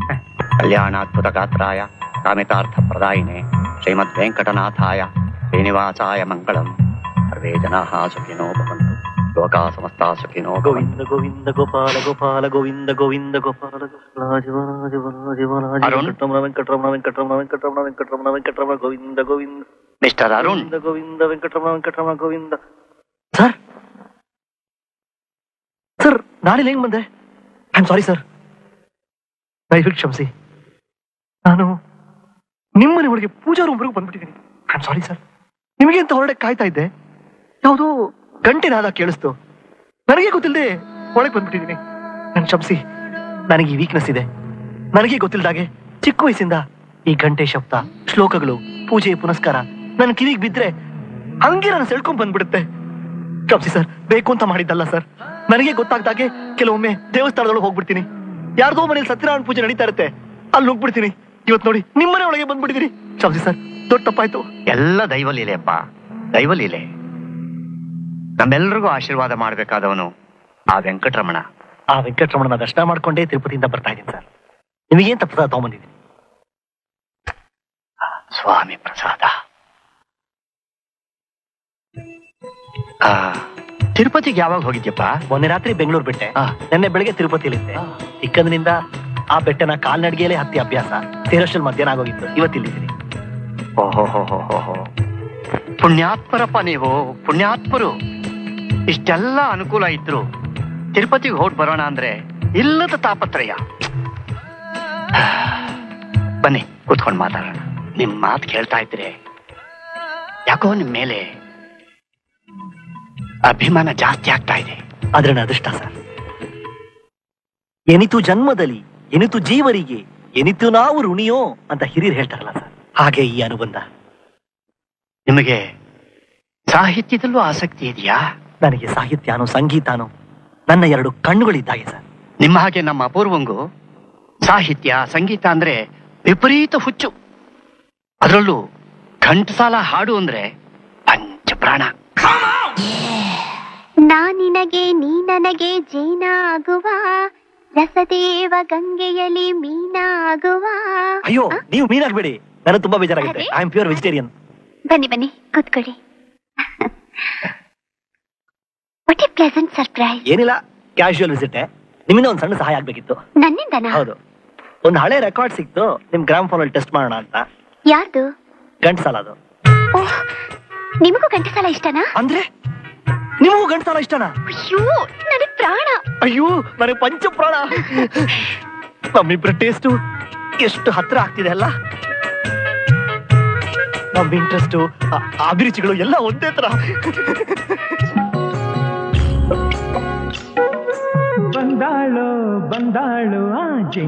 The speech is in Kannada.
ಕಲ್ಯಾಣಾದ್ಭುತ ಗಾತ್ರಾಯ ಕಾಮಿತಾರ್ಥ ಪ್ರದಾಯಿನೆ ಶ್ರೀಮದ್ ವೆಂಕಟನಾಥಾಯ ಶ್ರೀನಿವಾಸಾಯ ಮಂಗಳಂ ಸರ್ವೇ ಜನಾಃ ಸುಖಿನೋ ಭವಂತು ಲೋಕಾ ಸಮಸ್ತಾ ಸುಖಿನೋ ಭವಂತು ಗೋವಿಂದ ಗೋವಿಂದ ಗೋಪಾಲ ಗೋಪಾಲ ಗೋವಿಂದ ಗೋವಿಂದ ಗೋಪಾಲ ಗೋಪಾಲ ಜೀವನ ಜೀವನ ಜೀವನ Arun? Venkataramana Venkataramana Venkataramana Venkataramana Venkataramana Venkataramana Govinda Govinda mister Arun Govinda Govinda Venkataramana Venkataramana Govinda sir sir ನಾನಿಲ್ಲಿ ಹೆಂಗ್ ಬಂದೆ ಐ ಆಮ್ ಸಾರಿ ಸರ್ ದಯವಿಟ್ಟು ಕ್ಷಮಿಸಿ ನಾನು ನಿಮ್ಮನೆ ಒಳಗೆ ಪೂಜಾ ರೂಮ್ವರೆಗೂ ಬಂದ್ಬಿಟ್ಟಿದ್ದೀನಿ ಐ ಆಮ್ ಸಾರಿ ಸರ್ ನಿಮಗೆ ಅಂತ ಹೊರಡೆ ಕಾಯ್ತಾ ಇದ್ದೆ ಯಾವುದೋ ಗಂಟೆ ನಾದ ಕೇಳಿಸ್ತು ನನಗೆ ಗೊತ್ತಿಲ್ಲದೆ ಒಳಗೆ ಬಂದ್ಬಿಟ್ಟಿದ್ದೀನಿ ನನ್ ಕ್ಷಮಿಸಿ ನನಗೆ ಈ ವೀಕ್ನೆಸ್ ಇದೆ ನನಗೆ ಗೊತ್ತಿಲ್ದಾಗೆ ಚಿಕ್ಕ ವಯಸ್ಸಿಂದ ಈ ಗಂಟೆ ಶಬ್ದ ಶ್ಲೋಕಗಳು ಪೂಜೆ ಪುನಸ್ಕಾರ ನನ್ನ ಕಿವಿಗೆ ಬಿದ್ರೆ ಹಂಗೆ ನಾನು ಸೆಳ್ಕೊಂಡ್ ಬಂದ್ಬಿಡುತ್ತೆ ಕ್ಷಮಿಸಿ ಸರ್ ಬೇಕು ಅಂತ ಮಾಡಿದ್ದಲ್ಲ ಸರ್ ನನಗೆ ಗೊತ್ತಾಗ್ದಾಗೆ ಕೆಲವೊಮ್ಮೆ ದೇವಸ್ಥಾನದೊಳಗೆ ಹೋಗ್ಬಿಡ್ತೀನಿ ಯಾರ್ದೋ ಮನೇಲಿ ಸತ್ಯನಾರಾಯಣ ಪೂಜೆ ನಡೀತಾ ಇರುತ್ತೆ ಅಲ್ಲಿ ಹೋಗ್ಬಿಡ್ತೀನಿ ಇವತ್ತು ನೋಡಿ ನಿಮ್ಮನೆ ಒಳಗೆ ಬಂದ್ಬಿಟ್ಟಿದ್ದೀನಿ ಕ್ಷಮಿಸಿ ಸರ್ ದೊಡ್ಡ ತಪ್ಪಾಯ್ತು ಎಲ್ಲ ದೈವಲೀಲೆ ಅಪ್ಪ ದೈವಲೀಲೆ ನಮ್ಮೆಲ್ರಿಗೂ ಆಶೀರ್ವಾದ ಮಾಡಬೇಕಾದವನು ಆ ವೆಂಕಟರಮಣ ಆ ವೆಂಕಟರಮಣನ ದರ್ಶನ ಮಾಡ್ಕೊಂಡೇ ತಿರುಪತಿಯಿಂದ ಬರ್ತಾ ಇದ್ದೀನಿ ಸರ್ ನಿಮಗೇನ್ ತಪ್ಪದ ತಗೊಂಬಂದಿದ್ದೀನಿ ಸ್ವಾಮಿ ಪ್ರಸಾದ ಆ, ತಿರುಪತಿಗೆ ಯಾವಾಗ ಹೋಗಿದ್ಯಪ್ಪ ಮೊನ್ನೆ ರಾತ್ರಿ ಬೆಂಗಳೂರು ಬಿಟ್ಟೆ ಆ. ನಿನ್ನೆ ಬೆಳಗ್ಗೆ ತಿರುಪತಿಲಿದ್ದೆ ಚಿಕ್ಕಂದಿನಿಂದ ಆ ಬೆಟ್ಟನ ಕಾಲ್ನಡಿಗೆಯಲ್ಲೇ ಹತ್ತಿ ಅಭ್ಯಾಸ ಸೇರೋಷ್ಟಲ್ಲಿ ಮಧ್ಯಾಹ್ನ ಆಗೋಗಿತ್ತು ಇವತ್ತಿಲ್ಲಿದ್ದೀನಿ ಓಹೋ ಪುಣ್ಯಾತ್ಮರಪ್ಪ ನೀವು ಪುಣ್ಯಾತ್ಮರು ಇಷ್ಟೆಲ್ಲ ಅನುಕೂಲ ಇದ್ರು ತಿರುಪತಿಗೆ ಹೋಗಿ ಬರೋಣ ಅಂದ್ರೆ ಇಲ್ಲದ ತಾಪತ್ರಯ ಬನ್ನಿ ಕೂತ್ಕೊಂಡು ಮಾತಾಡೋಣ ನಿಮ್ ಮಾತು ಕೇಳ್ತಾ ಇದ್ರೆ ಯಾಕೋ ನಿಮ್ ಮೇಲೆ ಅಭಿಮಾನ ಜಾಸ್ತಿ ಆಗ್ತಾ ಇದೆ ಆದ್ರೆ ನನ್ನ ಅದೃಷ್ಟ ಸರ್ ಎನಿತು ಜನ್ಮದಲ್ಲಿ ಎನಿತು ಜೀವರಿಗೆ ಎನಿತು ನಾವು ಋಣಿಯೋ ಅಂತ ಹಿರಿಯರು ಹೇಳ್ತಾರಲ್ಲ ಸರ್ ಹಾಗೆ ಈ ಅನುಬಂಧ ನಿಮಗೆ ಸಾಹಿತ್ಯದಲ್ಲೂ ಆಸಕ್ತಿ ಇದೆಯಾ ನನಗೆ ಸಾಹಿತ್ಯನೋ ಸಂಗೀತನೋ ನನ್ನ ಎರಡು ಕಣ್ಣುಗಳಿದ್ದಾಗೆ ಸರ್ ನಿಮ್ಮ ಹಾಗೆ ನಮ್ಮ ಅಪೂರ್ವಂಗು ಸಾಹಿತ್ಯ ಸಂಗೀತ ಅಂದ್ರೆ ವಿಪರೀತ ಹುಚ್ಚು ಅದರಲ್ಲೂ ಘಂಟಸಾಲ ಹಾಡು ಅಂದ್ರೆ ಪಂಚಪ್ರಾಣ ನಾ ನಿನಗೆ ನೀ ನನಗೆ ಜೇನಾಗುವ ರಸದೇವ ಗಂಗೆಯಲ್ಲಿ ಮೀನಾಗುವ ಅಯ್ಯೋ ನೀವು ಮೀನಾಗ್ಬೇಡಿ ನನಗೆ ತುಂಬಾ ಬೇಜಾರಾಗುತ್ತೆ ಅರೆ? ಐ ಆಮ್ ಪ್ಯೂರ್ ವೆಜಿಟೇರಿಯನ್ ಬನ್ನಿ ಬನ್ನಿ ಕೂತ್ಕೊಳ್ಳಿ ವಾಟ್ ಎ ಪ್ಲೆಸೆಂಟ್ ಸರ್ಪ್ರೈಸ್ ಏನಿಲ್ಲ ಕ್ಯಾಶುಯಲ್ ವಿಸಿಟ್ ನಿಮ್ಮಿಂದ ಒಂದು ಸಣ್ಣ ಸಹಾಯ ಆಗ್ಬೇಕಿತ್ತು ನನ್ನಿಂದನಾ ಹೌದು ಒಂದು ಹಳೆ ರೆಕಾರ್ಡ್ ಸಿಕ್ತು ನಿಮ್ ಗ್ರಾಮ್ ಫೋನ್ ಅಲ್ಲಿ ಟೆಸ್ಟ್ ಮಾಡೋಣ ಅಂತ ಯಾರ್ದು ಗಂಟ್ ಸಾಲ ಅದು ಓಹ್ ನಿಮಗೂ ಗಂಟೆ ಸಾಲ ಇಷ್ಟನಾ ಅಂದ್ರೆ ನಿಮಗೂ ಗಂಟ್ ಸಾಲ ಇಷ್ಟನಾ ಅಯ್ಯೋ ನನಗ್ ಪ್ರಾಣ ಅಯ್ಯೋ ನನಗೆ ಪಂಚಪ್ರಾಣ ನಮ್ಮಿಬ್ರ ಟೇಸ್ಟು ಎಷ್ಟು ಹತ್ರ ಆಗ್ತಿದೆ ಅಲ್ಲ ನಮ್ ಇಂಟ್ರೆಸ್ಟ್ ಅಭಿರುಚಿಗಳು ಎಲ್ಲ ಒಂದೇ ತರ ಬಂದಾಳು ಬಂದಾಳು ಆ